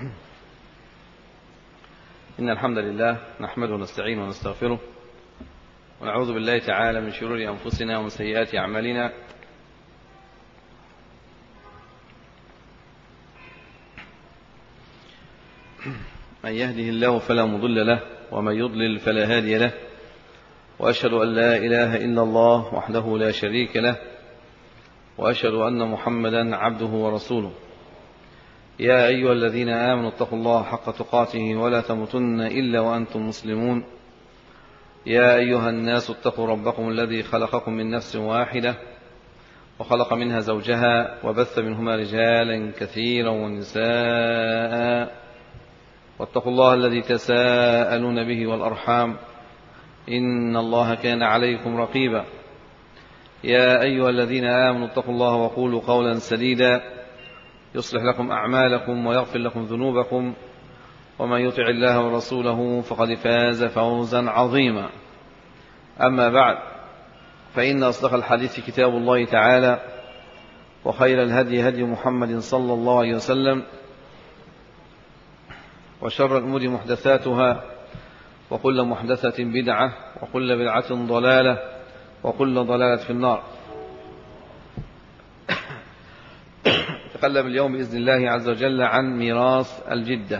إن الحمد لله نحمده ونستعين ونستغفره ونعوذ بالله تعالى من شرور أنفسنا ومن سيئات أعمالنا من يهده الله فلا مضل له ومن يضلل فلا هادي له وأشهد أن لا إله إلا الله وحده لا شريك له وأشهد أن محمدا عبده ورسوله يا أيها الذين آمنوا اتقوا الله حق تقاته ولا تموتن إلا وأنتم مسلمون يا أيها الناس اتقوا ربكم الذي خلقكم من نفس واحدة وخلق منها زوجها وبث منهما رجالا كثيرا ونساء واتقوا الله الذي تساءلون به والأرحام إن الله كان عليكم رقيبا يا أيها الذين آمنوا اتقوا الله وقولوا قولا سديدا يصلح لكم أعمالكم ويغفر لكم ذنوبكم ومن يطع الله ورسوله فقد فاز فوزا عظيما أما بعد فإن أصدق الحديث كتاب الله تعالى وخير الهدي هدي محمد صلى الله عليه وسلم وشر الأمور محدثاتها وكل محدثة بدعة وكل بدعة ضلالة وكل ضلالة في النار نتكلم اليوم بإذن الله عز وجل عن ميراث الجدة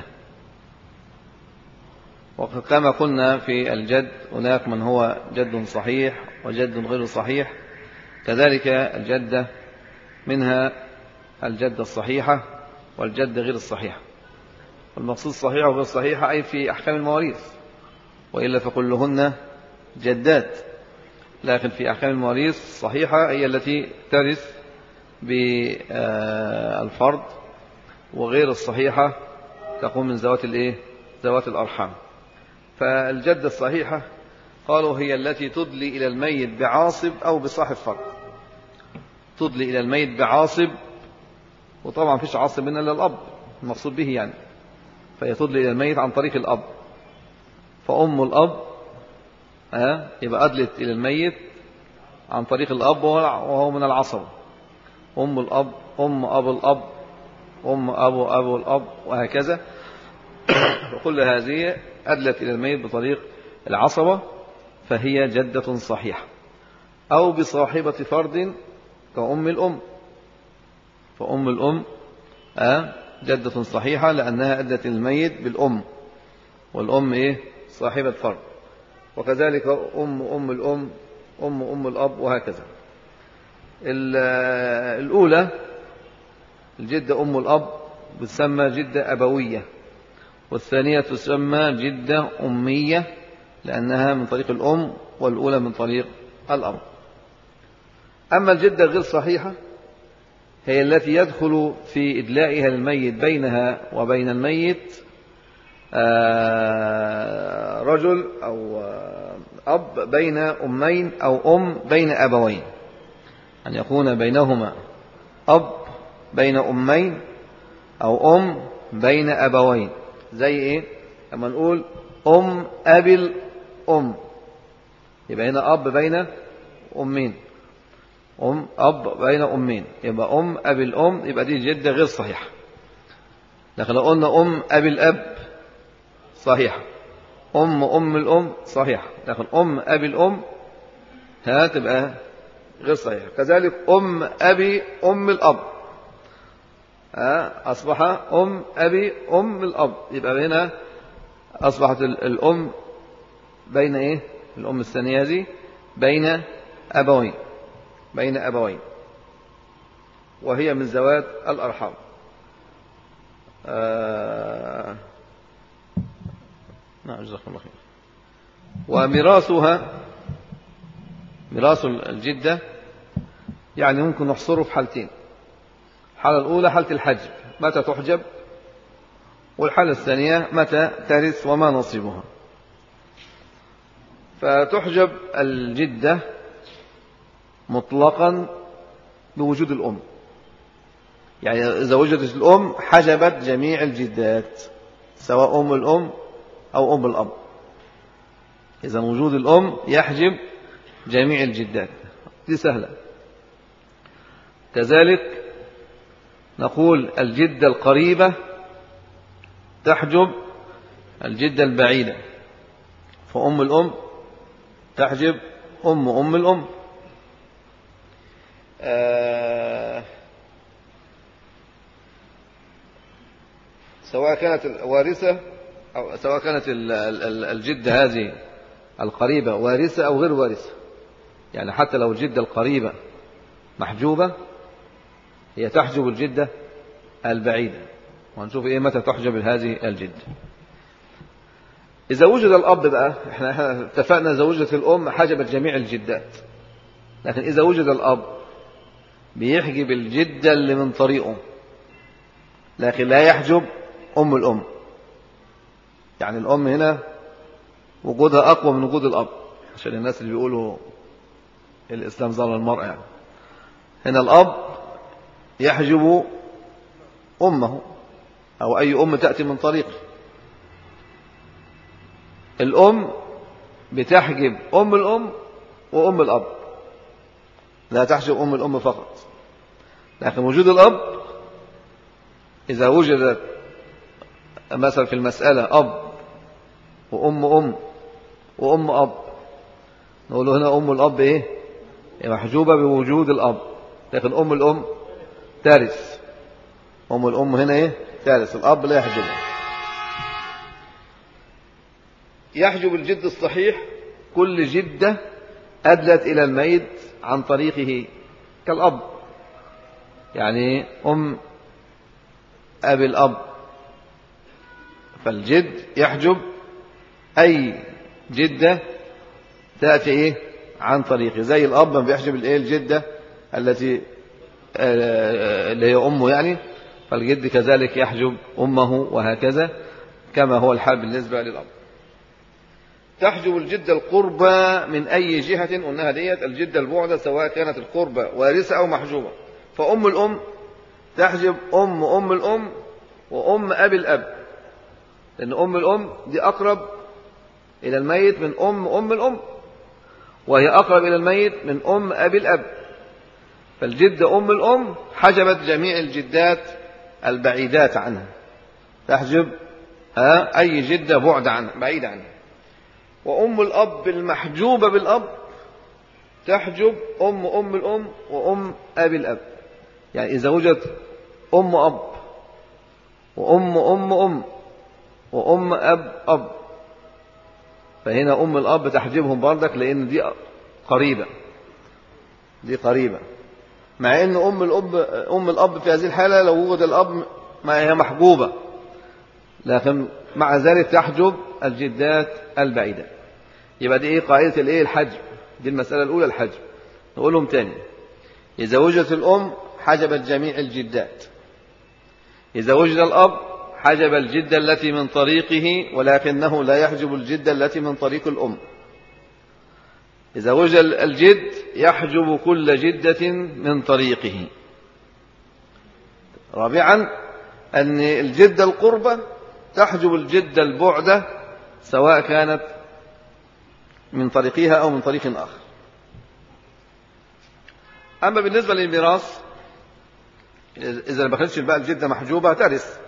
وكما قلنا في الجد هناك من هو جد صحيح وجد غير صحيح كذلك الجدة منها الجدة الصحيحة والجدة غير الصحيحة والمقصود صحيحة وغير صحيحة أي في أحكام المواريث وإلا فكلهن جدات لكن في أحكام المواريث صحيحة هي التي ترث بالفرض وغير الصحيحة تقوم من ذوات الايه ذوات الأرحام فالجدة الصحيحة قالوا هي التي تدلي إلى الميت بعاصب أو بصاحب فرض تدلي إلى الميت بعاصب وطبعا فيش عاصب من إلا الأب المقصود به يعني فهي تدلي إلى الميت عن طريق الأب فأم الأب ها يبقى أدلت إلى الميت عن طريق الأب وهو من العصب أم الأب أم أبو الأب أم أبو أبو الأب وهكذا وكل هذه أدلت إلى الميت بطريق العصبة فهي جدة صحيحة أو بصاحبة فرد كأم الأم فأم الأم أه جدة صحيحة لأنها أدت الميت بالأم والأم إيه صاحبة فرد وكذلك أم أم الأم أم أم الأب وهكذا الأولى الجدة أم الأب بتسمى جدة أبوية والثانية تسمى جدة أمية لأنها من طريق الأم والأولى من طريق الأب أما الجدة غير صحيحة هي التي يدخل في إدلائها الميت بينها وبين الميت رجل أو أب بين أمين أو أم بين أبوين أن يكون بينهما أب بين أمين أو أم بين أبوين زي إيه لما نقول أم أبي الأم يبقى هنا أب بين أمين أم أب بين أمين يبقى أم أبي الأم يبقى دي جدة غير صحيحة لكن لو قلنا أم أبي الأب صحيحة أم أم الأم صحيحة لكن أم أبي الأم ها تبقى غير صحيحة كذلك أم أبي أم الأب ها أصبح أم أبي أم الأب يبقى هنا أصبحت الأم بين إيه الأم الثانية هذه بين أبوين بين أبوين وهي من ذوات الأرحام آه نعم جزاكم الله خير وميراثها ميراث الجدة يعني ممكن نحصره في حالتين الحالة الأولى حالة الحجب متى تحجب والحالة الثانية متى ترث وما نصيبها فتحجب الجدة مطلقا بوجود الأم يعني إذا وجدت الأم حجبت جميع الجدات سواء أم الأم أو أم الأب إذا وجود الأم يحجب جميع الجدات دي سهلة كذلك نقول الجدة القريبة تحجب الجدة البعيدة فأم الأم تحجب أم أم الأم آه سواء كانت الوارثة أو سواء كانت الجدة هذه القريبة وارثة أو غير وارثة يعني حتى لو الجدة القريبة محجوبة هي تحجب الجدة البعيدة وهنشوف إيه متى تحجب هذه الجدة إذا وجد الأب بقى احنا اتفقنا إذا وجدت الأم حجبت جميع الجدات لكن إذا وجد الأب بيحجب الجدة اللي من طريقه لكن لا يحجب أم الأم يعني الأم هنا وجودها أقوى من وجود الأب عشان الناس اللي بيقولوا الإسلام ظلم المرأة يعني هنا الأب يحجب أمه أو أي أم تأتي من طريقه الأم بتحجب أم الأم وأم الأب لا تحجب أم الأم فقط لكن وجود الأب إذا وجدت مثلا في المسألة أب وأم أم وأم أب نقول هنا أم الأب إيه محجوبة بوجود الأب لكن أم الأم تارث أم الأم هنا إيه تارث الأب لا يحجبها يحجب الجد الصحيح كل جدة أدلت إلى الميت عن طريقه كالأب يعني أم أبي الأب فالجد يحجب أي جدة تأتي إيه عن طريقه زي الأب ما بيحجب الإيه الجدة التي آه، اللي هي أمه يعني فالجد كذلك يحجب أمه وهكذا كما هو الحال بالنسبة للأب تحجب الجدة القربى من أي جهة قلناها ديت الجدة البعدة سواء كانت القربى وارثة أو محجوبة فأم الأم تحجب أم أم الأم وأم أبي الأب لأن أم الأم دي أقرب إلى الميت من أم أم الأم وهي أقرب إلى الميت من أم أبي الأب فالجدة أم الأم حجبت جميع الجدات البعيدات عنها تحجب أي جدة بعد عنها بعيدة عنها وأم الأب المحجوبة بالأب تحجب أم أم الأم وأم أبي الأب يعني إذا وجدت أم أب وأم أم أم وأم أب أب فهنا أم الأب تحجبهم بردك لأن دي قريبة دي قريبة مع أن أم الأب أم الأب في هذه الحالة لو وجد الأب ما هي محجوبة لكن مع ذلك تحجب الجدات البعيدة يبقى دي إيه قاعدة الإيه الحجب دي المسألة الأولى الحجب نقولهم تاني إذا وجدت الأم حجبت جميع الجدات إذا وجد الأب حجب الجدة التي من طريقه ولكنه لا يحجب الجدة التي من طريق الأم إذا وجد الجد يحجب كل جدة من طريقه رابعا أن الجدة القربة تحجب الجدة البعدة سواء كانت من طريقها أو من طريق آخر أما بالنسبة للميراث إذا ما كانتش بقى الجدة محجوبة ترث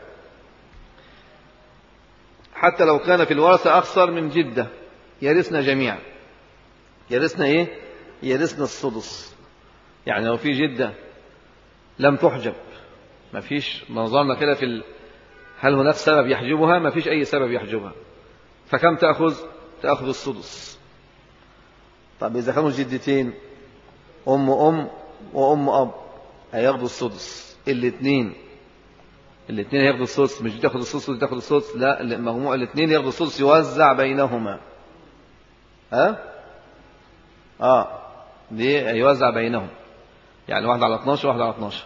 حتى لو كان في الورثة أكثر من جدة يرثنا جميعا يرثنا إيه؟ يرثنا السدس يعني لو في جدة لم تحجب ما فيش نظامنا كده في ال... هل هناك سبب يحجبها ما فيش أي سبب يحجبها فكم تأخذ تأخذ السدس طب إذا كانوا جدتين أم أم وأم أب هياخدوا السدس الاثنين الاثنين هياخدوا السدس مش تاخد السدس ودي تاخد السدس لا المجموع الاثنين ياخدوا السدس يوزع بينهما ها اه دي يوزع بينهم يعني واحد على 12 واحد على 12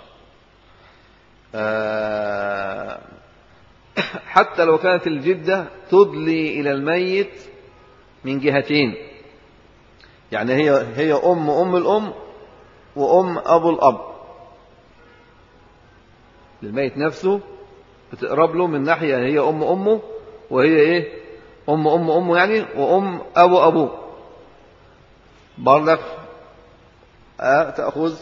آه حتى لو كانت الجدة تدلي إلى الميت من جهتين يعني هي هي أم أم الأم وأم أبو الأب للميت نفسه بتقرب له من ناحية هي أم أمه وهي إيه أم أم أمه يعني وأم أبو أبوه برضك آه تأخذ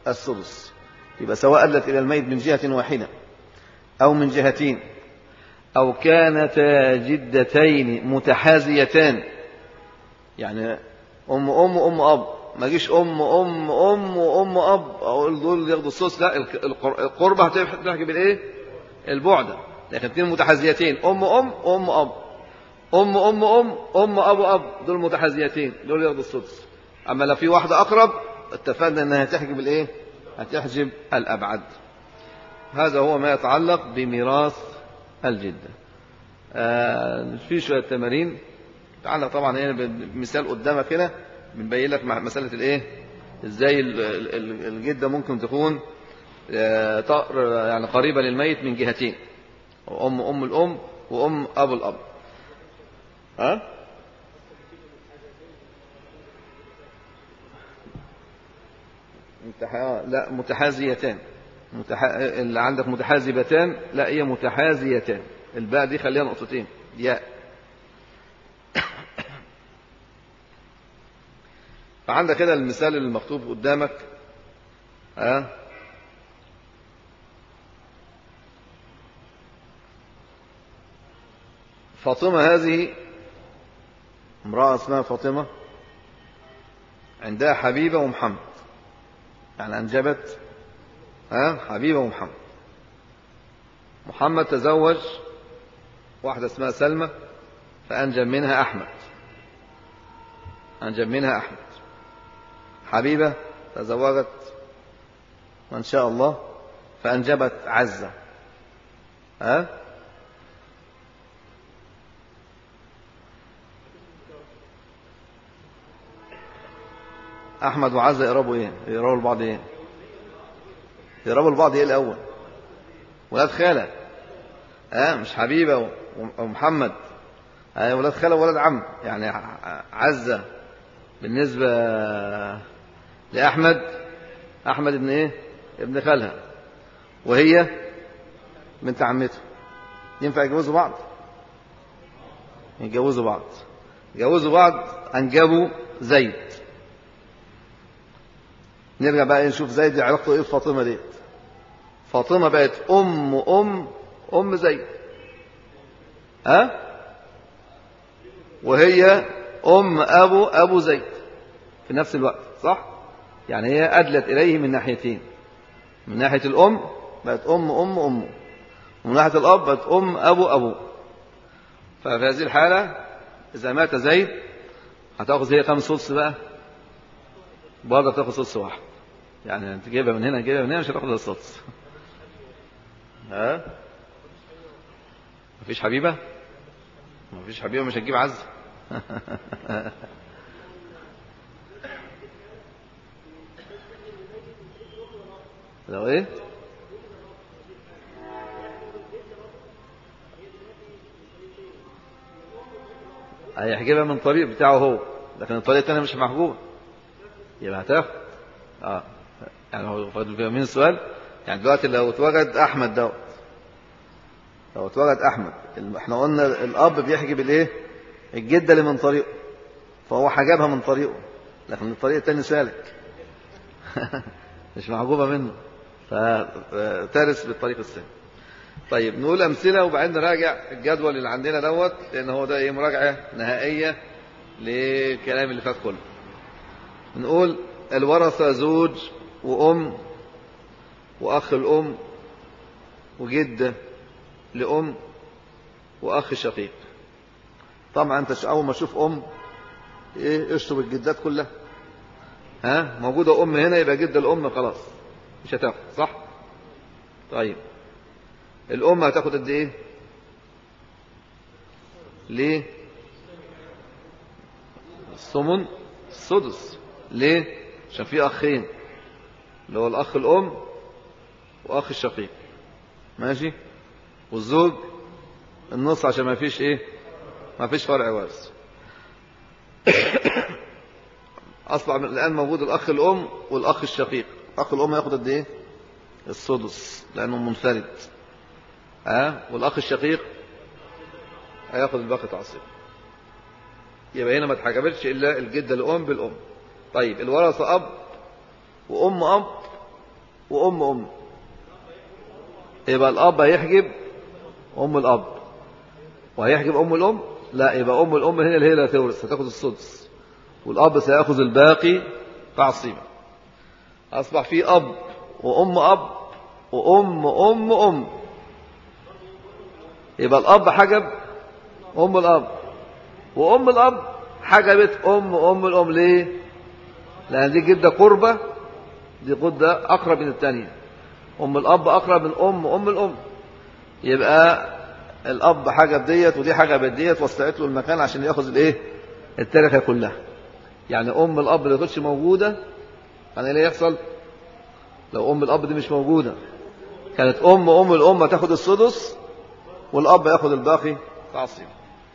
السدس يبقى سواء أدلت إلى الميت من جهة واحدة أو من جهتين أو كانتا جدتين متحازيتان يعني أم أم أم أب ما جيش أم أم أم وأم أب أقول دول ياخدوا الصوص لا القربة هتحكي بالإيه؟ البعدة لكن اثنين متحازيتين أم أم أم أب أم أم أم أم أبو أب دول متحازيتين دول ياخدوا الصوص أما لو في واحدة أقرب اتفقنا أنها هتحجب الإيه؟ هتحجب الأبعد هذا هو ما يتعلق بميراث الجدة آه في شوية تمارين تعالى طبعا هنا بمثال قدامك هنا بنبين لك مسألة الايه ازاي الجدة ممكن تكون طقر يعني قريبة للميت من جهتين أم أم الأم وأم أبو الأب ها لا متحازيتان متح... اللي عندك متحازبتان لا هي متحازيتان الباء دي خليها نقطتين ياء فعندك كده المثال المكتوب قدامك ها أه؟ فاطمة هذه امرأة اسمها فاطمة عندها حبيبة ومحمد يعني أنجبت ها حبيبة ومحمد محمد تزوج واحدة اسمها سلمى فأنجب منها أحمد أنجب منها أحمد حبيبة تزوجت ما شاء الله فأنجبت عزة ها أحمد وعزة يقربوا إيه يقربوا لبعض إيه يقربوا لبعض إيه الأول ولاد خالة ها مش حبيبة ومحمد ها ولاد خالة وولاد عم يعني عزة بالنسبة لأحمد أحمد ابن إيه ابن خالها وهي بنت عمته ينفع يتجوزوا بعض يتجوزوا بعض يتجوزوا بعض أنجبوا زيد نرجع بقى نشوف زيد علاقته ايه بفاطمه ديت فاطمه بقت ام ام ام زيد ها وهي ام ابو ابو زيد في نفس الوقت صح يعني هي ادلت اليه من ناحيتين من ناحيه الام بقت ام ام ام ومن ناحيه الاب بقت ام ابو ابو ففي هذه الحاله اذا مات زيد هتاخذ هي كام سدس بقى برضه تاخد سدس واحد يعني انت جايبها من هنا جايبها من هنا مش هتاخد السدس ها مفيش حبيبه مفيش حبيبه مش هتجيب عز لو ايه هيحجبها من طريق بتاعه هو لكن الطريق الثاني مش محجوب يبقى هتاخد اه يعني هو فاضل مين السؤال يعني دلوقتي لو اتوجد احمد دوت لو اتوجد احمد احنا قلنا الاب بيحجب الايه الجده اللي من طريقه فهو حجبها من طريقه لكن الطريق الثاني سالك مش محجوبه منه فترس بالطريق الثاني طيب نقول امثله وبعدين نراجع الجدول اللي عندنا دوت لان هو ده ايه مراجعه نهائيه للكلام اللي فات كله نقول الورثة زوج وأم وأخ الأم وجدة لأم وأخ شقيق طبعا أنت أول ما تشوف أم إيه اشطب الجدات كلها ها موجودة أم هنا يبقى جدة الأم خلاص مش هتاخد صح طيب الأم هتاخد قد إيه ليه الثمن السدس ليه عشان في أخين اللي هو الأخ الأم وأخ الشقيق ماشي والزوج النص عشان ما فيش إيه ما فيش فرع وارث أصبح الآن موجود الأخ الأم والأخ الشقيق أخ الأم ياخد قد إيه السدس لأنه منفرد ها أه؟ والأخ الشقيق هياخد الباقي تعصيب يبقى هنا ما اتحجبتش إلا الجدة الأم بالأم طيب الورثة أب وأم أب وأم أم يبقى الأب هيحجب أم الأب وهيحجب أم الأم لا يبقى أم الأم هنا اللي هي لا تورث هتاخد السدس والأب سيأخذ الباقي تعصيبا أصبح في أب وأم أب وأم أم أم يبقى الأب حجب أم الأب وأم الأب حجبت أم أم الأم ليه؟ لأن دي جدة قربة دي جدة أقرب من الثانية أم الأب أقرب من أم أم الأم يبقى الأب حجب ديت ودي حجب ديت وسعت له المكان عشان ياخذ الإيه؟ التركة كلها يعني أم الأب اللي كانتش موجودة كان إيه اللي يحصل؟ لو أم الأب دي مش موجودة كانت أم أم الأم تاخد السدس والأب ياخد الباقي تعصيب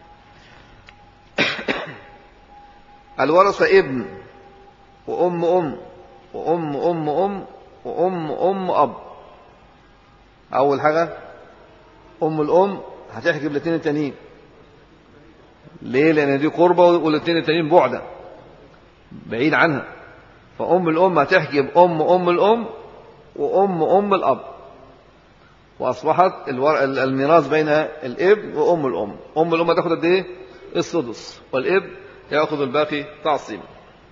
الورثة ابن وأم أم وأم أم أم وأم أم أب أول حاجة أم الأم هتحجب الاثنين التانيين ليه؟ لأن دي قربة والاثنين التانيين بعدة بعيد عنها فأم الأم هتحجب أم أم الأم وأم أم الأب وأصبحت الميراث بين الابن وأم الأم أم الأم هتاخد قد إيه؟ السدس والابن يأخذ الباقي تعصيبا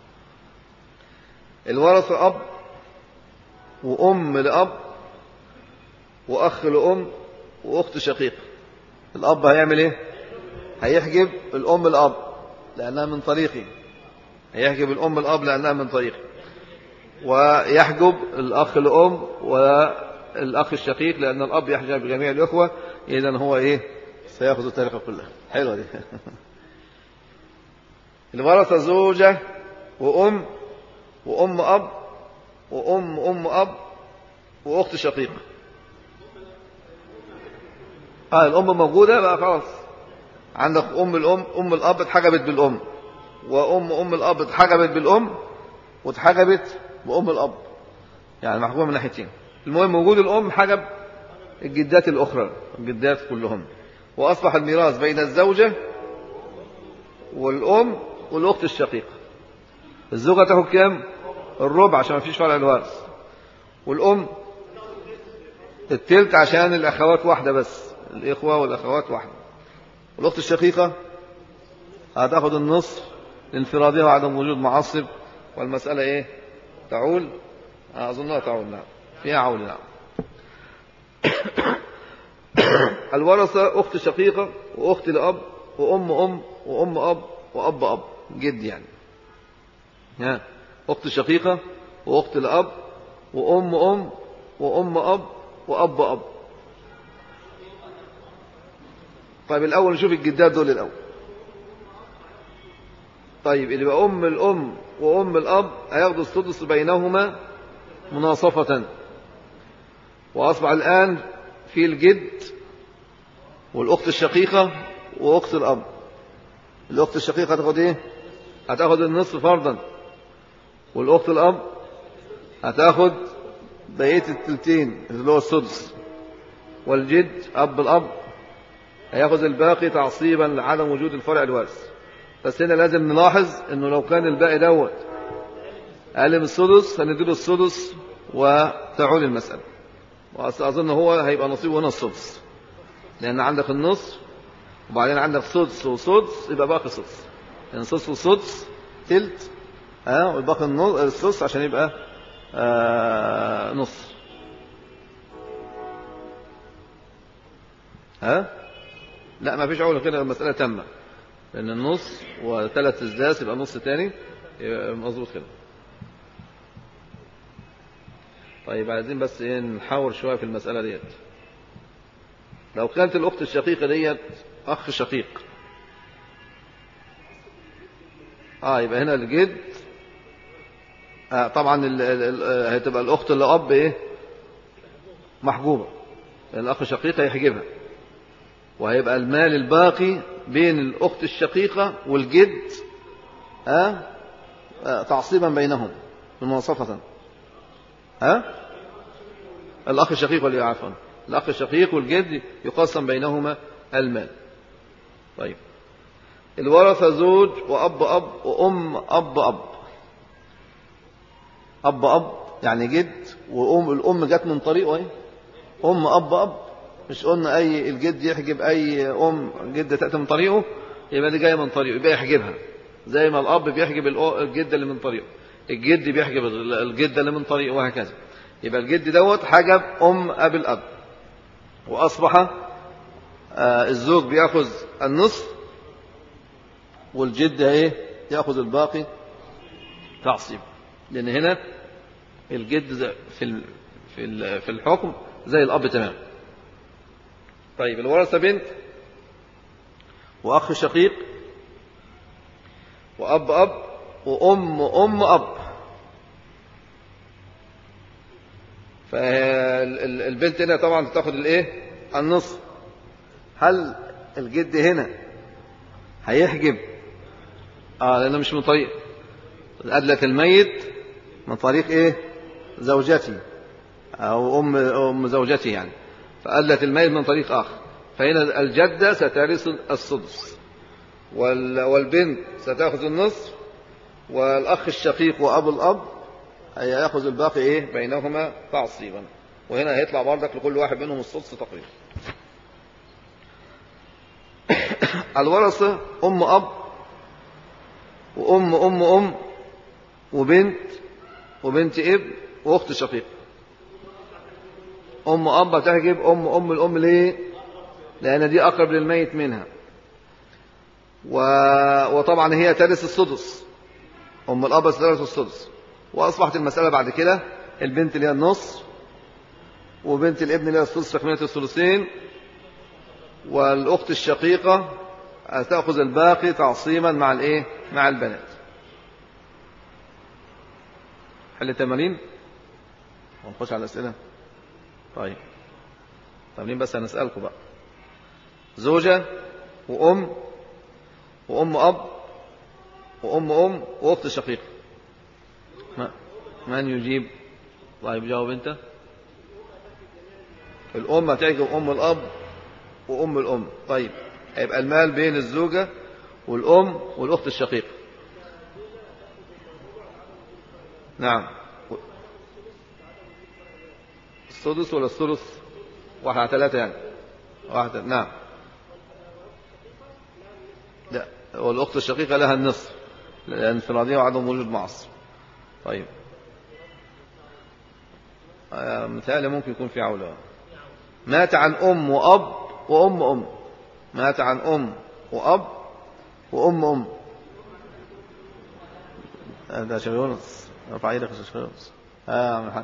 الورث أب وأم لأب وأخ لأم وأخت شقيقة الأب هيعمل إيه؟ هيحجب الأم الأب لأنها من طريقي هيحجب الأم الأب لأنها من طريقي ويحجب الأخ الأم والأخ الشقيق لأن الأب يحجب جميع الأخوة إذا هو إيه سيأخذ التاريخ كلها حلوة دي الورثة زوجة وأم وأم أب وأم أم أب وأخت شقيقة آه الأم موجودة بقى خلاص عندك أم الأم أم الأب اتحجبت بالأم وأم أم الأب اتحجبت بالأم واتحجبت بأم الأب يعني محجوبة من ناحيتين المهم وجود الأم حجب الجدات الأخرى الجدات كلهم وأصبح الميراث بين الزوجة والأم والأخت الشقيقة الزوجة تاخد كام؟ الربع عشان ما فيش فرع الوارث والأم التلت عشان الأخوات واحدة بس الإخوة والأخوات واحدة والأخت الشقيقة هتاخد النصف لانفرادها وعدم وجود معصب والمسألة إيه؟ تعول أظنها تعول نعم فيها عول نعم الورثة أخت شقيقة وأخت لأب وأم أم وأم أب وأب أب جد يعني ها أخت شقيقة وأخت لأب وأم أم وأم أب وأب أب طيب الأول نشوف الجدات دول الأول طيب اللي بقى أم الأم وأم الأب هياخدوا السدس بينهما مناصفة وأصبح الآن في الجد والأخت الشقيقة وأخت الأب الأخت الشقيقة هتاخد إيه؟ هتاخد النصف فرضا والأخت الأب هتاخد بقية التلتين اللي هو السدس والجد أب الأب هياخد الباقي تعصيبا لعدم وجود الفرع الوارث بس هنا لازم نلاحظ انه لو كان الباقي دوت اقل من السدس هنديله السدس وتعول المسألة وأظن هو هيبقى نصيبه هنا السدس لأن عندك النصف وبعدين عندك سدس وسدس يبقى باقي سدس يعني سدس وسدس تلت ها أه ويبقى السدس عشان يبقى آه نص ها أه؟ لا ما فيش عول كده المسألة تامة لأن النص وثلاث أسداس يبقى نص تاني مظبوط كده طيب عايزين بس ايه نحاور شوية في المسألة ديت لو كانت الأخت الشقيقة ديت أخ شقيق اه يبقى هنا الجد آه طبعا ال ال هتبقى الأخت اللي أب ايه محجوبة الأخ الشقيق هيحجبها وهيبقى المال الباقي بين الأخت الشقيقة والجد آه آه تعصيبا بينهم مناصفة ها الأخ الشقيق واللي عفوا الأخ الشقيق والجد يقسم بينهما المال طيب الورثة زوج وأب أب وأم أب أب أب أب يعني جد وأم الأم جت من طريقه ايه أم أب أب مش قلنا أي الجد يحجب أي أم جدة تأتي من طريقه يبقى دي جاية من طريقه يبقى يحجبها زي ما الأب بيحجب الجدة اللي من طريقه الجد بيحجب الجدة اللي من طريقه وهكذا يبقى الجد دوت حجب أم أبي الأب وأصبح الزوج بيأخذ النصف والجد ايه يأخذ الباقي تعصيب لأن هنا الجد في في في الحكم زي الأب تمام طيب الورثة بنت وأخ شقيق وأب أب وأم أم أب فالبنت هنا طبعا تاخد الايه النصف هل الجد هنا هيحجب اه لانه مش من طريق أدلة الميت من طريق ايه زوجتي او ام ام زوجتي يعني فأدلة الميت من طريق اخر فهنا الجدة سترث السدس والبنت ستأخذ النصف والأخ الشقيق وأبو الأب هياخذ الباقي إيه بينهما تعصيبا وهنا هيطلع بردك لكل واحد منهم السدس تقريبا الورثة أم أب وأم أم أم وبنت وبنت ابن وأخت شقيق أم أب تحجب أم أم الأم ليه؟ لأن دي أقرب للميت منها و... وطبعا هي ترث السدس أم الأب ترث السدس وأصبحت المسألة بعد كده البنت اللي هي النص وبنت الابن اللي هي السدس تكملة الثلثين والأخت الشقيقة تأخذ الباقي تعصيما مع الإيه؟ مع البنات حل التمارين ونخش على الأسئلة طيب تمرين بس هنسألكم بقى زوجة وأم وأم أب وأم أم وأخت شقيقة من يجيب طيب جاوب أنت الأم هتعجب أم الأب وأم الأم طيب هيبقى المال بين الزوجة والأم والأخت الشقيقة نعم السدس ولا الثلث واحد على ثلاثة يعني واحدة نعم لا والأخت الشقيقة لها النصف لأن انفرادية وعدم وجود معصر طيب آه مثال ممكن يكون في عولة مات عن أم وأب وأم أم مات عن أم وأب وأم أم ده شيخ يونس رفع ايدك يا شيخ يونس اه من حق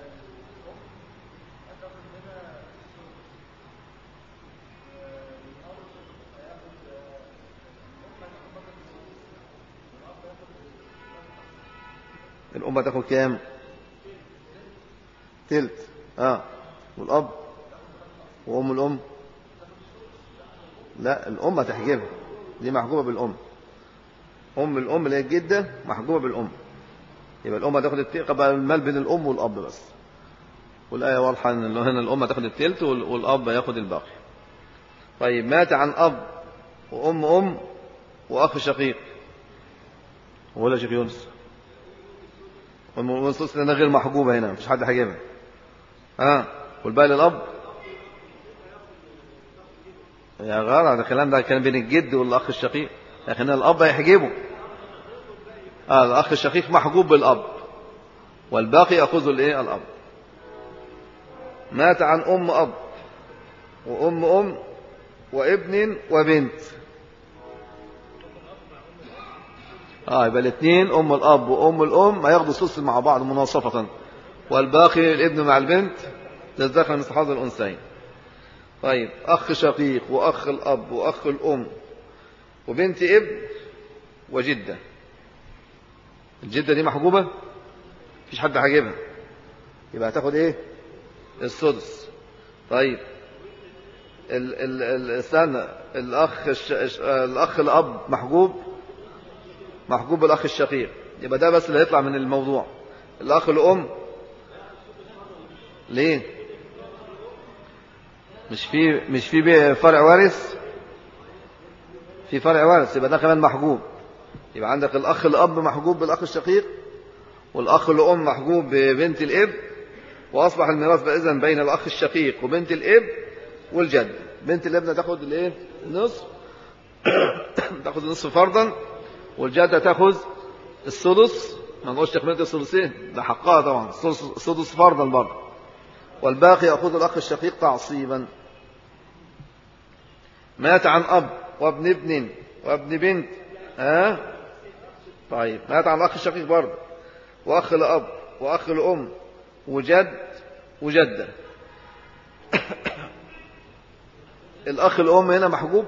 الأم تاخد كام تلت اه والأب وأم الأم لا الأم هتحجبها دي محجوبة بالأم أم الأم اللي هي الجدة محجوبة بالأم يبقى الأم هتاخد التلت بقى المال بين الأم والأب بس والآية واضحة إن هنا الأم هتاخد التلت والأب ياخد الباقي طيب مات عن أب وأم أم وأخ شقيق ولا شيخ يونس والنصوص لنا غير محجوبة هنا مفيش حد حاجبها ها آه. والباقي للأب يا غلط الكلام ده كان بين الجد والأخ الشقيق لكن الأب هيحجبه آه الأخ الشقيق محجوب بالأب والباقي يأخذه الإيه الأب مات عن أم أب وأم أم وابن وبنت اه يبقى الاثنين ام الاب وام الام هياخدوا الثلث مع بعض مناصفة والباقي الابن مع البنت للذكر مثل حظ الانثيين طيب اخ شقيق واخ الاب واخ الام وبنت ابن وجدة الجدة دي محجوبة مفيش حد حاجبها يبقى هتاخد ايه السدس طيب ال ال ال استنى الاخ الش... الاخ الاب محجوب محجوب بالاخ الشقيق يبقى ده بس اللي هيطلع من الموضوع الاخ الام ليه مش في مش في فرع وارث في فرع وارث يبقى ده كمان محجوب يبقى عندك الاخ الاب محجوب بالاخ الشقيق والاخ الام محجوب ببنت الاب واصبح الميراث بقى اذا بين الاخ الشقيق وبنت الاب والجد بنت الابن تاخد الايه النصف تاخد النصف فرضا والجدة تاخد السدس ما نقولش تكملة الثلثين ده حقها طبعا السدس فرضا برضه والباقي يأخذ الأخ الشقيق تعصيبا مات عن أب وابن ابن وابن بنت ها طيب مات عن الأخ الشقيق برضه وأخ لأب وأخ لأم وجد وجدة الأخ الأم هنا محجوب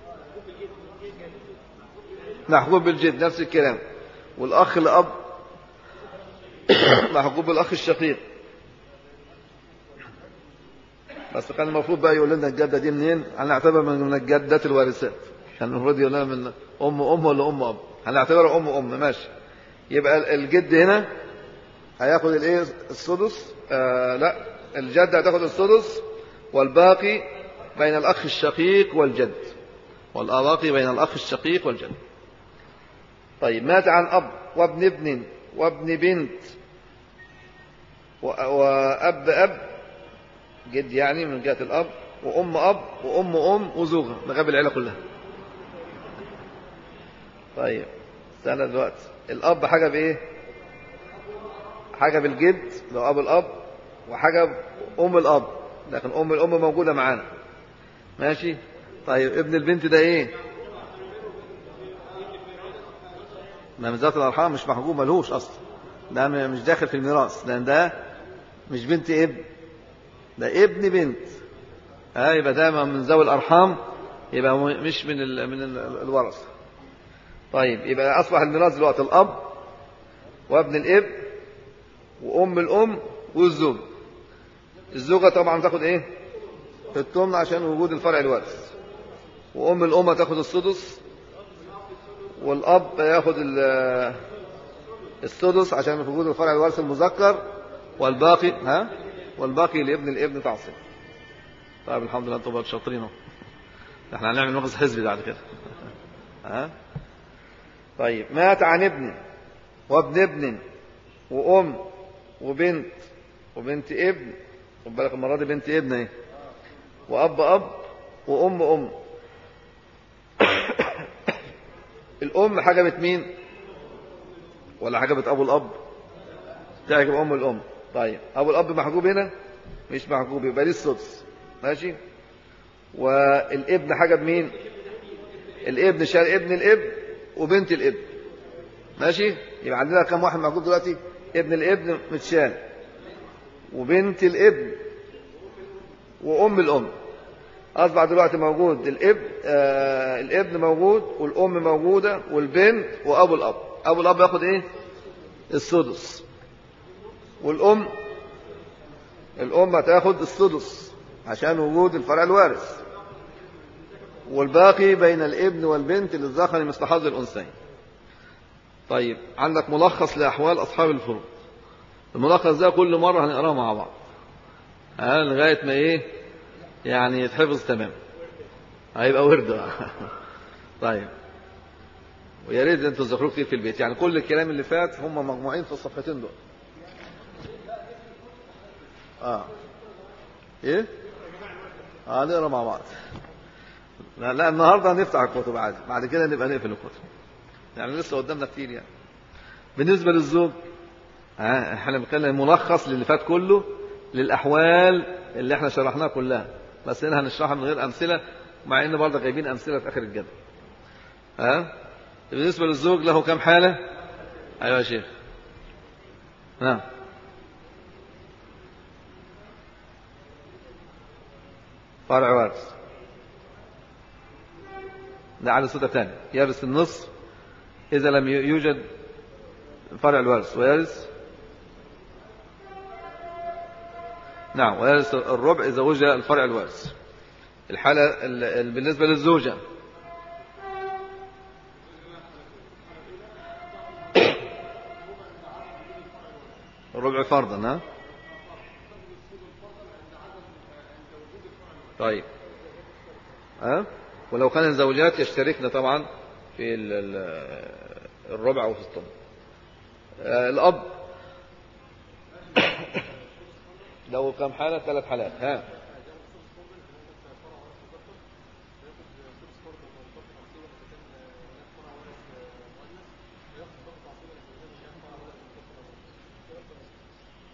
محجوب بالجد نفس الكلام والأخ الأب محجوب بالأخ الشقيق بس كان المفروض بقى يقول لنا الجدة دي منين هنعتبر من الجدات الوارثات كان المفروض يقول لنا من أم أم ولا أم أب هنعتبرها أم أم ماشي يبقى الجد هنا هياخد الايه السدس آه لا الجدة هتاخد السدس والباقي بين الأخ الشقيق والجد والباقي بين الأخ الشقيق والجد طيب مات عن أب وابن ابن وابن بنت وأب أب جد يعني من جهة الأب وأم أب وأم أم وزوجها مغاب العيلة كلها طيب استنى دلوقتي الأب حاجة بإيه حاجة بالجد لو أب الأب وحاجة أم الأب لكن أم الأم موجودة معانا ماشي طيب ابن البنت ده إيه ما من ذات الأرحام مش محجوب ملهوش أصلا ده مش داخل في الميراث لأن ده مش بنت ابن ده ابن بنت ها يبقى ده من ذوي الأرحام يبقى مش من ال من ال الورثة طيب يبقى أصبح الميراث دلوقتي الأب وابن الاب وأم الأم والزوج الزوجة طبعا تاخد إيه الثمن عشان وجود الفرع الوارث وأم الأم تاخد السدس والأب ياخد السدس عشان في وجود الفرع الوارث المذكر والباقي ها والباقي لابن الابن تعصيب طيب الحمد لله انتم شاطرين اهو احنا هنعمل مغز حزبي بعد كده ها طيب مات عن ابن وابن ابن وام وبنت وبنت ابن خد بالك المره دي بنت ابن اهي واب اب وام ام الام حجبت مين ولا حجبت ابو الاب تعجب ام الام طيب ابو الاب محجوب هنا مش محجوب يبقى ليه السدس ماشي والابن حجب مين الابن شال ابن الابن وبنت الابن ماشي يبقى عندنا كم واحد محجوب دلوقتي ابن الابن متشال وبنت الابن وام الام اصبح دلوقتي موجود الابن آه الابن موجود والام موجوده والبنت وابو الاب ابو الاب ياخد ايه السدس والأم الأم هتاخد السدس عشان وجود الفرع الوارث والباقي بين الابن والبنت للذكر مثل حظ الأنثيين طيب عندك ملخص لأحوال أصحاب الفروض الملخص ده كل مرة هنقراه مع بعض ها لغاية ما إيه يعني يتحفظ تمام هيبقى ورد طيب ويا ريت انتوا تذكروه كتير في البيت يعني كل الكلام اللي فات هم مجموعين في الصفحتين دول اه ايه اه نقرا مع بعض لا, لا النهارده هنفتح الكتب عادي بعد كده نبقى نقفل الكتب يعني لسه قدامنا كتير يعني بالنسبه للزوج ها احنا بنتكلم ملخص للي فات كله للاحوال اللي احنا شرحناها كلها بس هنا هنشرحها من غير امثله مع ان برضه جايبين امثله في اخر الجدول ها بالنسبه للزوج له كم حاله ايوه يا شيخ نعم فرع وارث ده على صوت ثاني يرث النصف إذا لم يوجد فرع الوارث ويرث نعم ويرث الربع إذا وجد الفرع الوارث الحالة بالنسبة للزوجة الربع فرضا ها طيب ها أه؟ ولو كان الزوجات يشتركن طبعا في الربع وفي الثمن أه الأب لو كم حالة ثلاث حالات ها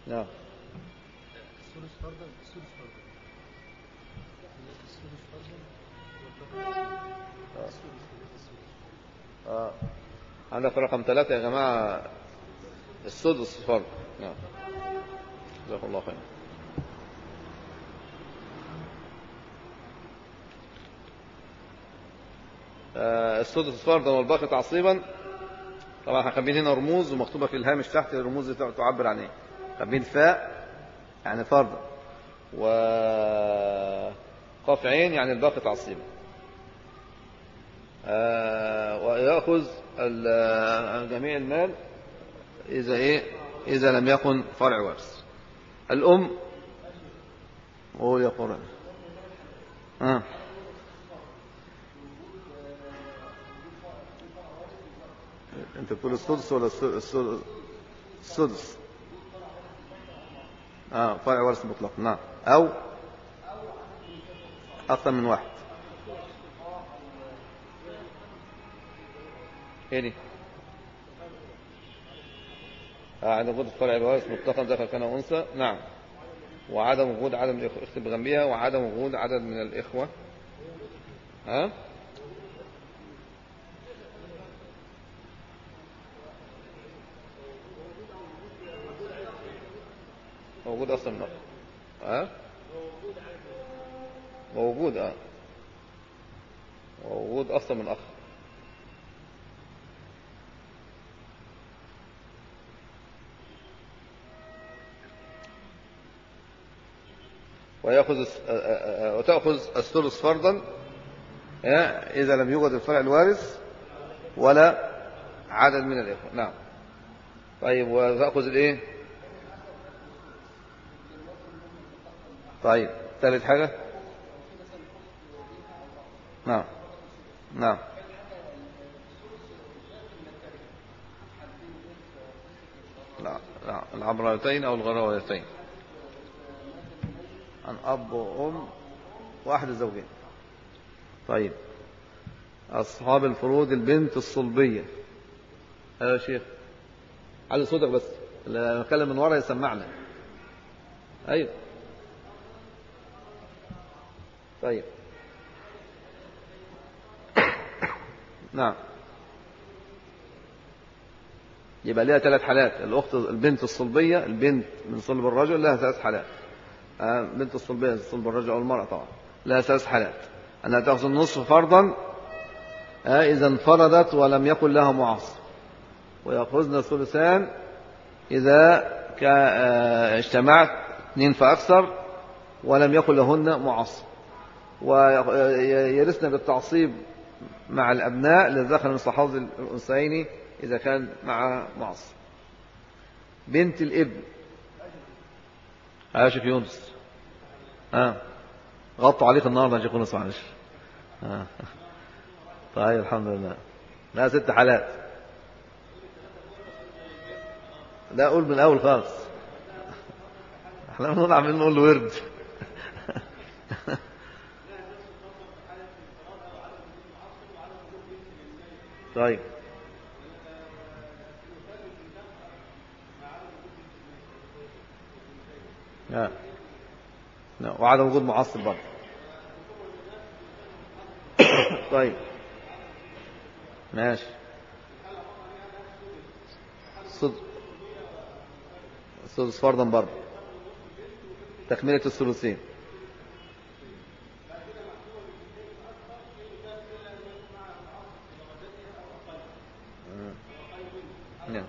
نعم الثلث فرضا الثلث فرضا الثلث فرضا آه. الثلث الثلث آه. عندك رقم ثلاثة يا جماعة السدس فرض نعم جزاكم الله خير آه، السدس فرضا والباقي تعصيبا طبعا احنا كاتبين هنا رموز ومكتوبة في الهامش تحت الرموز دي تعبر عن ايه كاتبين فاء يعني فرضا و قاف عين يعني الباقي تعصيبا آه، ويأخذ ال- جميع المال إذا إيه إذا لم يكن فرع وارث الأم قول يا قرآن آه. أنت بتقول السدس ولا الس- الس- السدس آه فرع وارث مطلق نعم أو أكثر من واحد ايه دي آه، عدم وجود الفرع الوارث مطلقا ذكر كان انثى نعم وعدم وجود عدم الإخوة اختب بجنبها وعدم وجود عدد من الإخوة ها موجود أصلا من أخ ها موجود اه موجود أصلا من أخ ويأخذ الس- آه، آه، آه، وتأخذ الثلث فرضا آه، إذا لم يوجد الفرع الوارث ولا عدد من الإخوة نعم طيب وتأخذ الإيه طيب ثالث حاجة نعم نعم لا لا العبرتين أو الغراوتين عن أب وأم وأحد الزوجين طيب أصحاب الفروض البنت الصلبية أيوة يا شيخ علي صوتك بس اللي نتكلم من ورا يسمعنا أيوة طيب نعم يبقى لها ثلاث حالات الأخت البنت الصلبية البنت من صلب الرجل لها ثلاث حالات آه، بنت الصلبية صلب الرجل أو المرأة طبعا لها ثلاث حالات أنها تأخذ النصف فرضا آه، إذا انفردت ولم يكن لها معصب ويأخذن الثلثان إذا كا- آه، اجتمعت اثنين فأكثر ولم يكن لهن معصب ويرثن بالتعصيب مع الأبناء للذكر من صحاظ الأنثيين إذا كان مع معصب بنت الابن يا شيخ يونس ها غطوا عليك النهارده يا شيخ يونس معلش ها. طيب الحمد لله لا ست حالات لا قول من الاول خالص احنا بنقول عاملين نقول له ورد طيب لا لا وعدم وجود معصب برضه طيب ماشي صد السدس فرضا برضه تكملة الثلثين نعم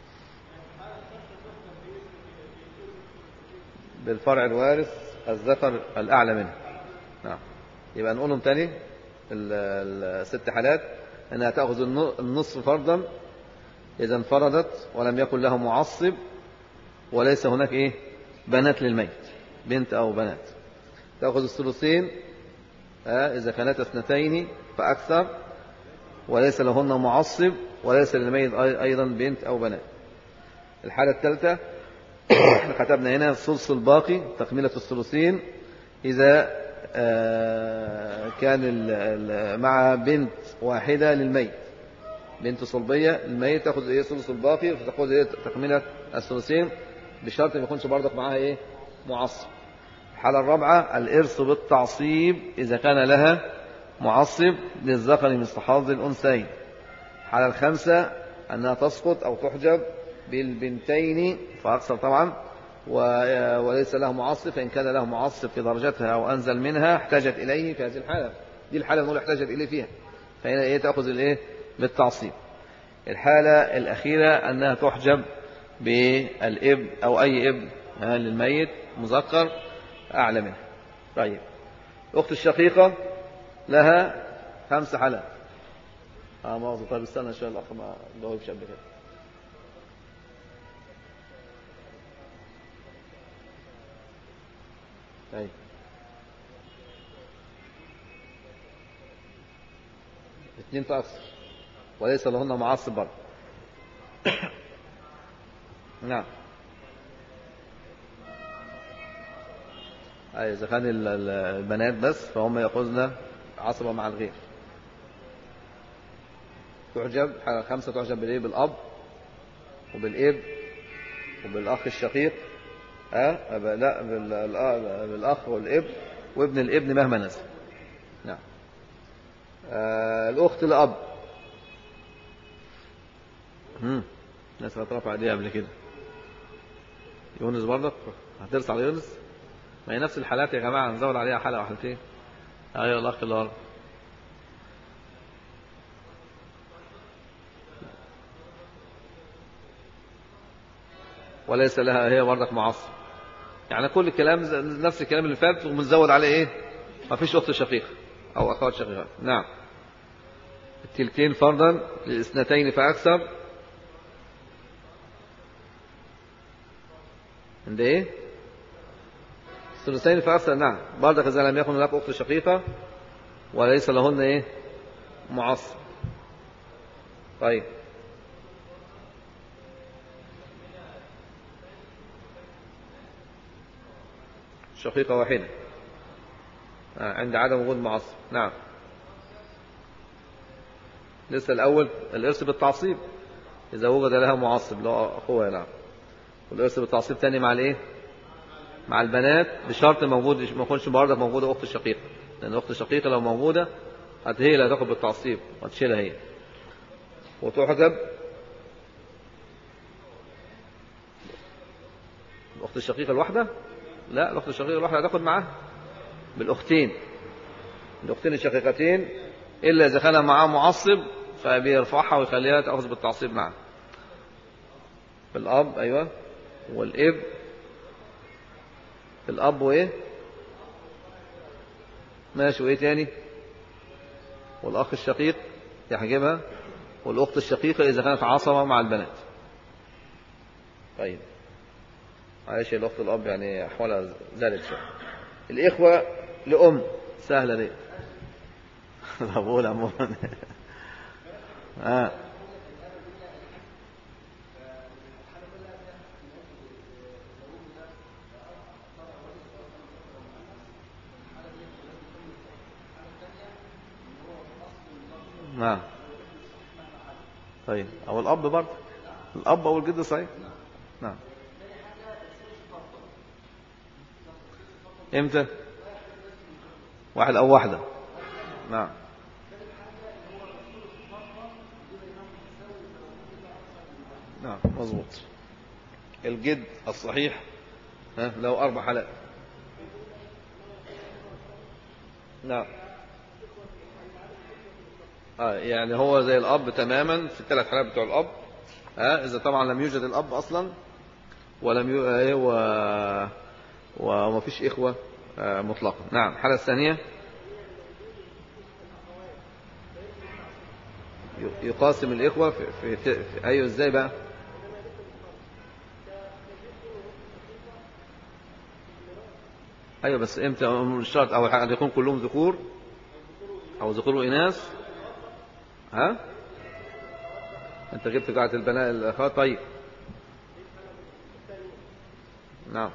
بالفرع الوارث الذكر الأعلى منه نعم يبقى نقولهم تاني ال- الست حالات أنها تأخذ الن- النصف فرضا إذا انفردت ولم يكن له معصب وليس هناك إيه بنات للميت بنت أو بنات تأخذ الثلثين آه، إذا كانت اثنتين فأكثر وليس لهن معصب وليس للميت أي- أيضا بنت أو بنات الحالة الثالثة احنا كتبنا هنا الثلث الباقي تكملة الثلثين إذا آه، كان ال- ال- مع بنت واحدة للميت بنت صلبية الميت تأخذ إيه الثلث الباقي فتأخذ إيه تكملة الثلثين بشرط ما يكونش برضك معاها ايه معصب الحالة الرابعة الإرث بالتعصيب إذا كان لها معصب للذكر مثل حظ الأنثيين الحالة الخامسة أنها تسقط أو تحجب بالبنتين فأكثر طبعا و- وليس له معصب فإن كان له معصب في درجتها أو أنزل منها احتاجت إليه في هذه الحالة دي الحالة اللي نقول احتاجت إليه فيها فهنا إيه تأخذ الإيه بالتعصيب الحالة الأخيرة أنها تحجب بالابن أو أي ابن ها، للميت مذكر أعلى منها طيب الأخت الشقيقة لها خمس حالات اه مؤاخذة طيب استنى شوية الأخ ما جاوبش قبل كده طيب اثنين فأكثر وليس لهن معصب برضه نعم أي إذا كان ال- ال- البنات بس فهم يأخذن عصبة مع الغير تعجب حاجة خمسة تعجب بالإيه بالأب وبالإب وبالأخ الشقيق ها أه؟ لا بال- الأ- بالأخ والإب وابن الابن مهما نزل نعم آه الأخت الأب هم الناس هترفع ايديها قبل كده يونس برضك هترس على يونس ما هي نفس الحالات يا جماعة نزود عليها حلقة أو حلقتين أيوة الأخ اللي ورا وليس لها هي برضك معصب يعني كل الكلام ز- نفس الكلام اللي فات وبنزود عليه ايه ما فيش اخت شقيقه او اخوات شقيقات نعم التلتين فرضا للاثنتين فاكثر عند ايه الثلثين فاكثر نعم برضك اذا لم يكن هناك اخت شقيقه وليس لهن ايه معصب طيب شقيقة واحدة آه، عند عدم وجود معصب نعم لسه الأول الإرث بالتعصيب إذا وجد لها معصب اللي هو أخوها نعم والإرث بالتعصيب تاني مع الإيه؟ مع البنات بشرط موجود ما يكونش برضك موجودة أخت شقيقة لأن أخت شقيقة لو موجودة هت هي اللي هتاخد بالتعصيب وتشيلها هي وتحجب الأخت الشقيقة الواحدة لا الأخت الشقيقة الواحدة هتاخد معاها بالأختين الأختين الشقيقتين إلا إذا كان معاه معصب فبيرفعها ويخليها تأخذ بالتعصيب معه الأب أيوة والإب الأب وإيه ماشي وإيه تاني والأخ الشقيق يحجبها والأخت الشقيقة إذا كانت عصبة مع البنات طيب معلش الأخت الأب يعني أحوالها زادت شوية الإخوة لأم سهلة دي أبوه عموما آه. نعم طيب أو الأب برضه الأب أو الجد صحيح نعم امتى واحد او واحدة نعم نعم مظبوط الجد الصحيح ها له اربع حالات نعم آه يعني هو زي الاب تماما في الثلاث حالات بتوع الاب ها اذا طبعا لم يوجد الاب اصلا ولم يو... آه، و... وما فيش إخوة آه، مطلقا نعم الحالة الثانية ي- يقاسم الإخوة في, في, في, في أيوة إزاي بقى أيوة بس إمتى مش شرط أول حاجة أن يكون كلهم ذكور أو ذكور وإناث ها أنت جبت قاعدة البنات الأخوات طيب نعم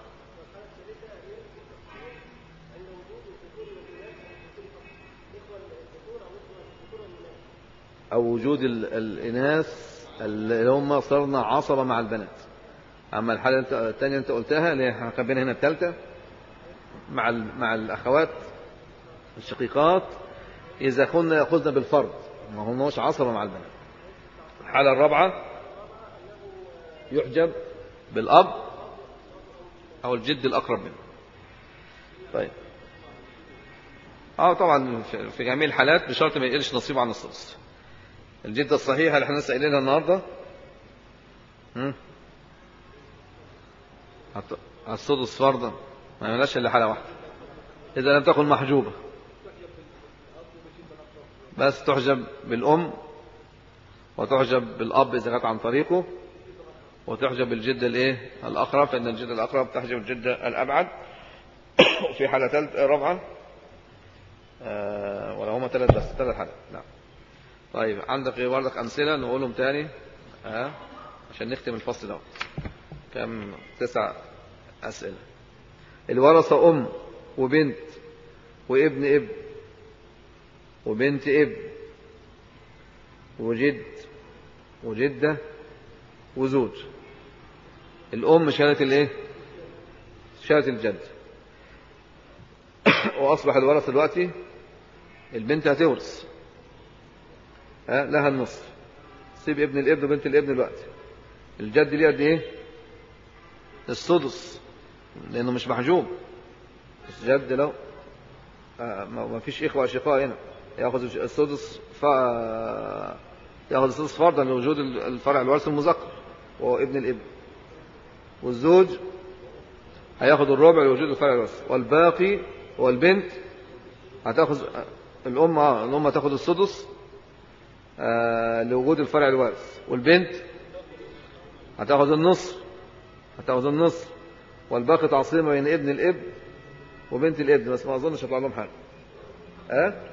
أو وجود ال- الإناث اللي هم صرنا عصبة مع البنات أما الحالة الت- التانية أنت قلتها اللي احنا كاتبينها هنا التالتة مع ال- مع الأخوات الشقيقات إذا كنا يأخذنا بالفرض ما هناش عصبة مع البنات الحالة الرابعة يحجب بالأب أو الجد الأقرب منه طيب اه طبعا في- في جميع الحالات بشرط ما يقلش نصيبه عن الثلث الجدة الصحيحة اللي احنا لسه قايلينها النهارده هم؟ هت- السدس فرضا ما يملاش الا حالة واحدة إذا لم تكن محجوبة بس تحجب بالأم وتحجب بالأب إذا كانت عن طريقه وتحجب بالجدة الإيه الأقرب فإن الجدة الأقرب تحجب الجدة الأبعد وفي حالة ثالثة رابعة آه ولا هما ثلاث بس ثلاث حالات نعم طيب عندك بردك أمثلة نقولهم تاني آه عشان نختم الفصل ده كم تسع أسئلة الورثة أم وبنت وابن ابن وبنت ابن وجد وجدة وزوج الأم شالت الايه شالت الجد وأصبح الورثة دلوقتي البنت هتورث ها لها النصف سيب ابن الابن وبنت الابن دلوقتي الجد ليه قد ايه السدس لانه مش محجوب الجد لو آه، ما ما فيش اخوه اشقاء هنا ياخذ السدس ف ياخذ السدس فرضا لوجود الفرع الوارث المذكر وهو ابن الابن والزوج هياخد الربع لوجود الفرع الوارث والباقي والبنت هتاخذ الام اه الام هتاخد السدس آه لوجود الفرع الوارث والبنت هتاخذ النصف هتاخذ النصف والباقي تعصيبه بين ابن الابن وبنت الابن بس ما اظنش هيطلع لهم حاجه ها أه؟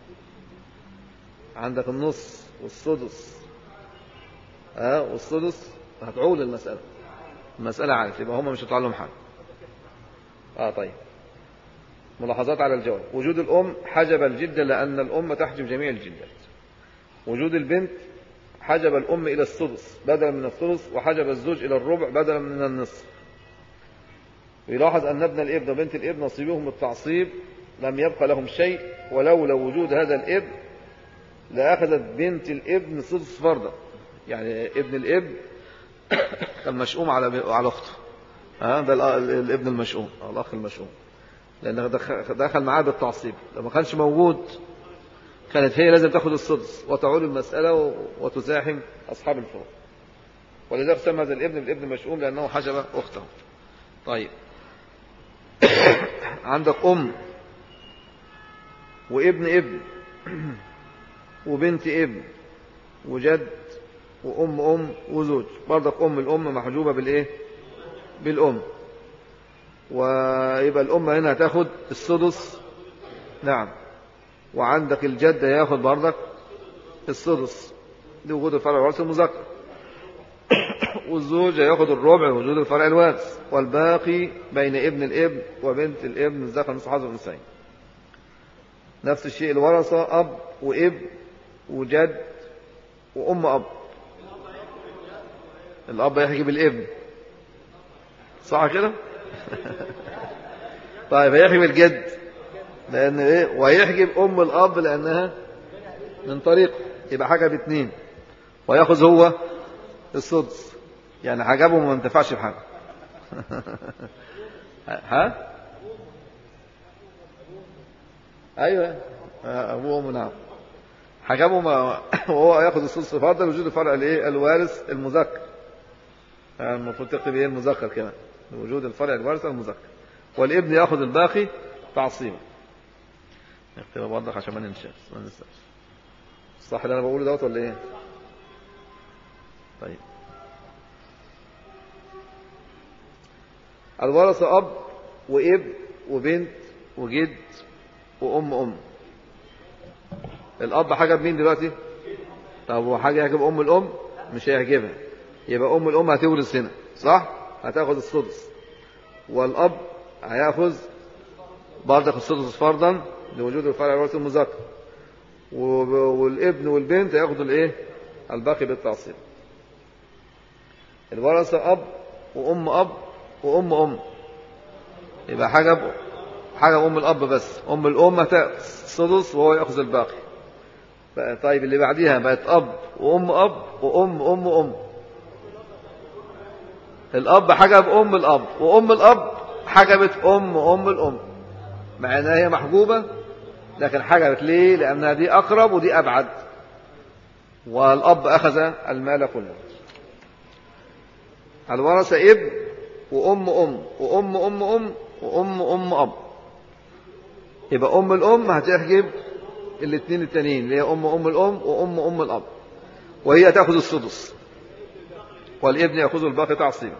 عندك النص والسدس ها أه؟ والسدس هتعول المساله المساله عارف يبقى هم مش هيطلع لهم حاجه اه طيب ملاحظات على الجواب وجود الام حجب الجده لان الام تحجب جميع الجدات وجود البنت حجب الأم إلى السدس بدلا من الثلث وحجب الزوج إلى الربع بدلا من النصف ويلاحظ أن ابن الابن وبنت الابن نصيبهم التعصيب لم يبقى لهم شيء ولولا وجود هذا الابن لأخذت بنت الابن سدس فرضا يعني ابن الابن كان مشؤوم على على أخته ها ده الأ- الابن المشؤوم أو الأخ المشؤوم لأنه دخل دخل معاه بالتعصيب لما كانش موجود كانت هي لازم تاخذ السدس وتعول المسألة و- وتزاحم أصحاب الفروض ولذلك سمى هذا الابن بالابن المشؤوم لأنه حجب أخته طيب عندك أم وابن ابن وبنت ابن وجد وأم أم وزوج برضك أم الأم محجوبة بالإيه بالأم ويبقى الأم هنا هتاخد السدس نعم وعندك الجد ياخد برضك السدس لوجود الفرع الوارث المذكر والزوج ياخد الربع لوجود الفرع الوارث والباقي بين ابن الابن وبنت الابن الذكر نصف حظ الانثيين نفس الشيء الورثة أب وابن وجد وأم أب الأب يحجب الابن صح كده؟ طيب هيحجب الجد لأن إيه؟ ويحجب أم الأب لأنها من طريقه يبقى حجب اتنين وياخذ هو السدس يعني حجبه وما انتفعش بحاجة ها؟ أيوه أبوه وأمه نعم حجبه ما وهو ياخذ السدس فرضا وجود الفرع الايه الوارث المذكر آه، المفروض تكتب ايه المذكر كمان وجود الفرع الوارث المذكر والابن ياخذ الباقي تعصيبا نكتبها برضك عشان ما ننساش ما ننساش صح اللي انا بقوله دوت ولا ايه طيب الورثة أب وابن وبنت وجد وأم أم الأب حجب مين دلوقتي طب هو حاجة يحجب أم الأم مش هيحجبها يبقى أم الأم هتورث هنا صح هتاخد السدس والأب هياخذ برضك السدس فرضا لوجود الفرع الوارث المذكر وب- والابن والبنت هياخدوا الايه الباقي بالتعصيب الورثة أب وأم أب وأم أم يبقى حاجة ب... حاجة بأم الأب بس أم الأم هتاخد السدس وهو يأخذ الباقي بقى طيب اللي بعديها بقت أب وأم أب وأم أم أم الأب حجب أم الأب وأم الأب حجبت أم أم الأم مع إنها هي محجوبة لكن حجبت ليه؟ لأنها دي أقرب ودي أبعد والأب أخذ المال كله الورثة ابن وأم أم وأم أم أم وأم أم أب يبقى أم الأم هتحجب الاثنين التانيين اللي هي أم أم الأم وأم أم الأب وهي تأخذ السدس والابن يأخذ الباقي تعصيبا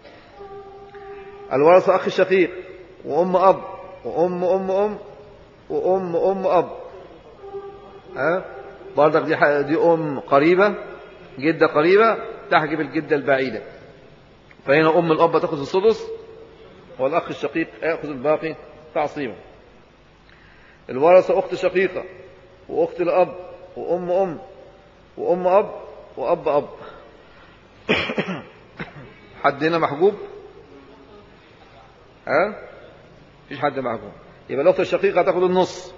الورثة أخ الشقيق وأم أب وأم أم أم وأم أم أب ها برضك دي ح- دي أم قريبة جدة قريبة تحجب الجدة البعيدة فهنا أم الأب تأخذ السدس والأخ الشقيق يأخذ الباقي تعصيبا الورثة أخت شقيقة وأخت الأب وأم أم وأم أب وأب أب حد هنا محجوب ها مفيش حد محجوب يبقى الأخت الشقيقة هتاخد النص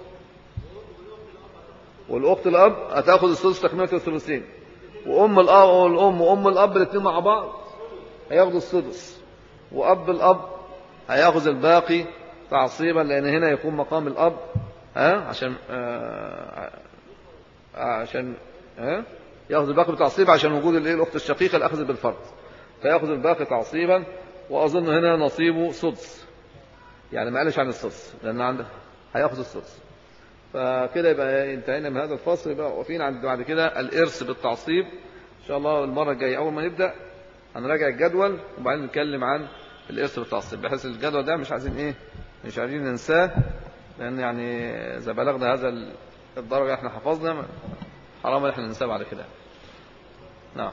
والأخت الأب هتاخد الثلث تكملة الثلثين وأم الأب والأم وأم الأب الاثنين مع بعض هياخدوا السدس وأب الأب هياخذ الباقي تعصيبا لأن هنا يكون مقام الأب ها عشان آه عشان ها ياخذ الباقي بالتعصيب عشان وجود الايه الاخت الشقيقه اللي اخذت بالفرض فياخذ الباقي تعصيبا واظن هنا نصيبه سدس يعني ما قالش عن السدس لان عنده هياخذ السدس فكده يبقى انتهينا من هذا الفصل يبقى واقفين عند بعد كده الارث بالتعصيب ان شاء الله المره الجايه اول ما نبدا هنراجع الجدول وبعدين نتكلم عن الارث بالتعصيب بحيث الجدول ده مش عايزين ايه مش عايزين ننساه لان يعني اذا بلغنا هذا الدرجه احنا حفظنا حرام ان احنا ننساه بعد كده نعم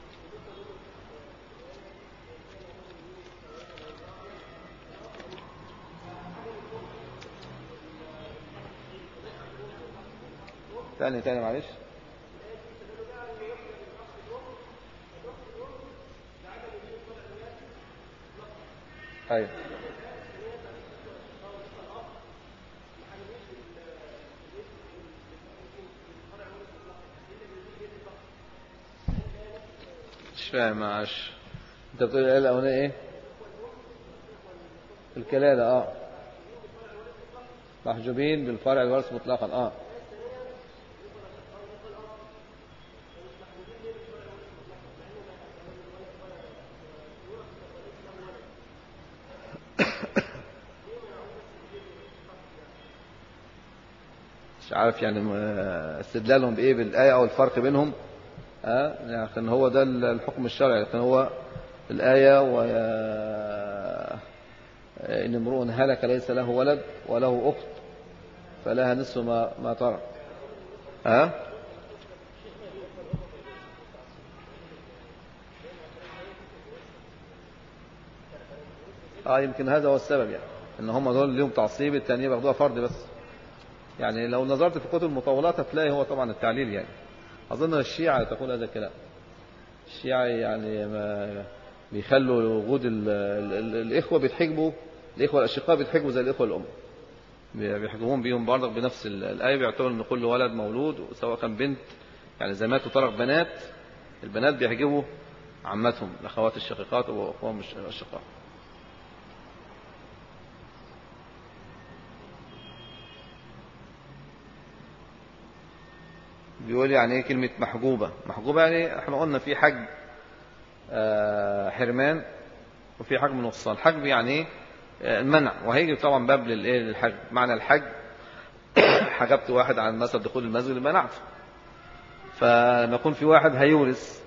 تاني تاني معلش ايوه مش فاهم معلش انت بتقول الايه الاولانيه ايه الكلاله اه محجوبين بالفرع الورث مطلقا اه مش عارف يعني م- استدلالهم بايه بالايه او الفرق بينهم ها لكن هو ده الحكم الشرعي لكن هو الايه و ان امرؤ هلك ليس له ولد وله اخت فلها نصف ما ما ترك ها اه يمكن هذا هو السبب يعني ان هم دول ليهم تعصيب التانية بياخدوها فرض بس يعني لو نظرت في كتب المطولات هتلاقي هو طبعا التعليل يعني أظن الشيعة تقول هذا الكلام الشيعة يعني ما بيخلوا وجود ال ال ال الإخوة بيتحجبوا الإخوة الأشقاء بيتحجبوا زي الإخوة الأم بيحجبون بيهم برضك بنفس ال- الآية بيعتبر إن كل ولد مولود سواء كان بنت يعني زي ماتوا طرق بنات البنات بيحجبوا عمتهم الأخوات الشقيقات وأخوهم الش- الأشقاء بيقول يعني ايه كلمة محجوبة محجوبة يعني احنا قلنا في حجب آه، حرمان وفي حجب نقصان حجب يعني ايه آه، المنع وهيجي طبعا باب للايه للحجب معنى الحجب حجبت واحد عن مثلا دخول المسجد منعته فلما يكون في واحد هيورث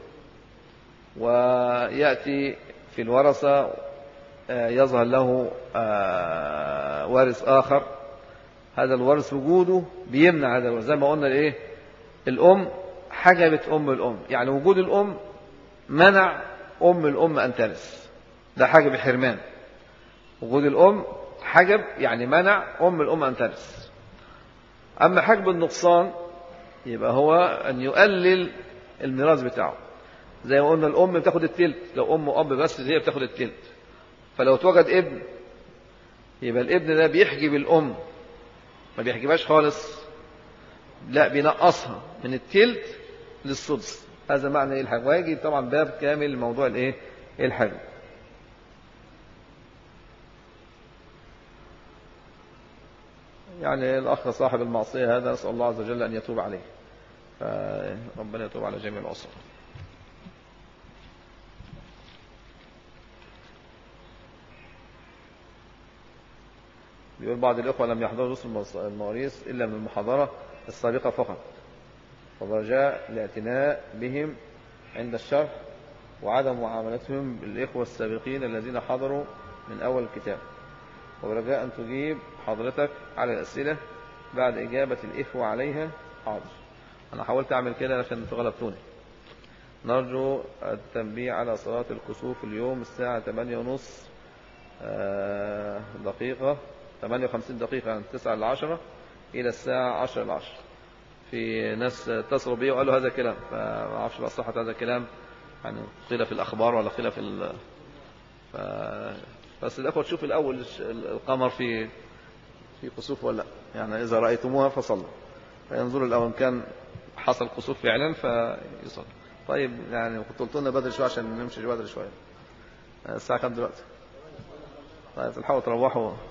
ويأتي في الورثة آه، يظهر له آه، وارث آخر هذا الورث وجوده بيمنع هذا الورث زي ما قلنا الايه الأم حجبت أم الأم يعني وجود الأم منع أم الأم أن ترث ده حجب حرمان وجود الأم حجب يعني منع أم الأم أن ترث أما حجب النقصان يبقى هو أن يقلل الميراث بتاعه زي ما قلنا الأم بتاخد التلت لو أم وأب بس هي بتاخد التلت فلو اتوجد ابن يبقى الابن ده بيحجب الأم ما بيحجبهاش خالص لا بينقصها من التلت للسدس هذا معنى ايه الحج ويجي طبعا باب كامل موضوع الايه الحج يعني الأخ صاحب المعصية هذا نسأل الله عز وجل أن يتوب عليه فربنا يتوب على جميع العصر بيقول بعض الإخوة لم يحضروا دروس المواريث إلا من المحاضرة السابقة فقط ورجاء الاعتناء بهم عند الشرح وعدم معاملتهم بالإخوة السابقين الذين حضروا من أول الكتاب ورجاء أن تجيب حضرتك على الأسئلة بعد إجابة الإخوة عليها حاضر أنا حاولت أعمل كده عشان أنتوا غلبتوني نرجو التنبيه على صلاة الكسوف اليوم الساعة 8 ونص دقيقة 58 دقيقة من 9 ل 10 إلى الساعة 10 ل 10 في ناس اتصلوا بي وقالوا هذا الكلام فما اعرفش بقى صحة هذا الكلام يعني قيل في الأخبار ولا قيل في ال... ف... بس الأخوة تشوف الأول القمر في في كسوف ولا لا يعني إذا رأيتموها فصلوا فينظروا الأول إن كان حصل كسوف فعلا فيصلوا طيب يعني كنت قلت لنا بدري شوية عشان نمشي بدري شوية الساعة كام دلوقتي؟ طيب تلحقوا تروحوا